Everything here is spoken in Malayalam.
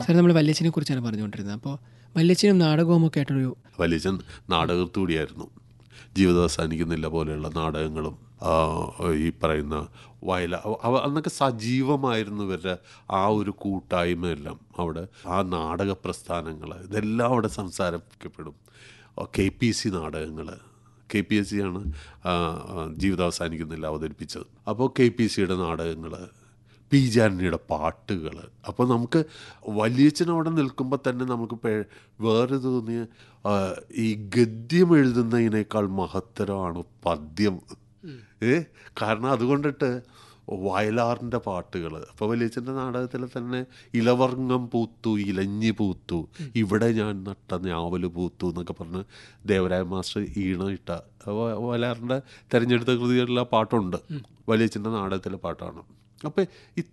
സാർ നമ്മൾ വല്യച്ഛനെ കുറിച്ചാണ് പറഞ്ഞുകൊണ്ടിരുന്നത് അപ്പോൾ വല്യച്ഛനും നാടകവും ഒക്കെ ആയിട്ടൊരു വലിയച്ഛൻ നാടകത്തു കൂടിയായിരുന്നു ജീവിതം അവസാനിക്കുന്നില്ല പോലെയുള്ള നാടകങ്ങളും ആ, ഈ പറയുന്ന വയല അവ- അവ അന്നൊക്കെ സജീവമായിരുന്നു ഇവരുടെ ആ ഒരു കൂട്ടായ്മയെല്ലാം അവിടെ ആ നാടക പ്രസ്ഥാനങ്ങൾ ഇതെല്ലാം അവിടെ സംസാരിക്കപ്പെടും കെ പി സി നാടകങ്ങൾ കെ പി എസ് സി ആണ് ആ, ആ, ജീവിതം അവസാനിക്കുന്നില്ല അവതരിപ്പിച്ചത് അപ്പോൾ കെ പി സിയുടെ നാടകങ്ങൾ പി ജാനിയുടെ പാട്ടുകൾ അപ്പോൾ നമുക്ക് വലിയച്ഛൻ അവിടെ നിൽക്കുമ്പോൾ തന്നെ നമുക്ക് പേ- വേറെ തോന്നിയ ആ, ഈ ഗദ്യം എഴുതുന്നതിനേക്കാൾ മഹത്തരമാണ് പദ്യം ഏ കാരണം അതുകൊണ്ടിട്ട് വയലാറിൻ്റെ പാട്ടുകൾ അപ്പോൾ വലിയച്ഛൻ്റെ നാടകത്തിൽ തന്നെ ഇലവർങ്ങം പൂത്തു ഇലഞ്ഞി പൂത്തു ഇവിടെ ഞാൻ നട്ട ഞാവല് പൂത്തു എന്നൊക്കെ പറഞ്ഞ് ദേവരായ മാസ്റ്റർ ഈണ ഇട്ട വ- വയലാറിൻ്റെ തിരഞ്ഞെടുത്ത കൃതികളിൽ ആ പാട്ടുണ്ട് വലിയച്ഛൻ്റെ നാടകത്തിലെ പാട്ടാണ് അപ്പോൾ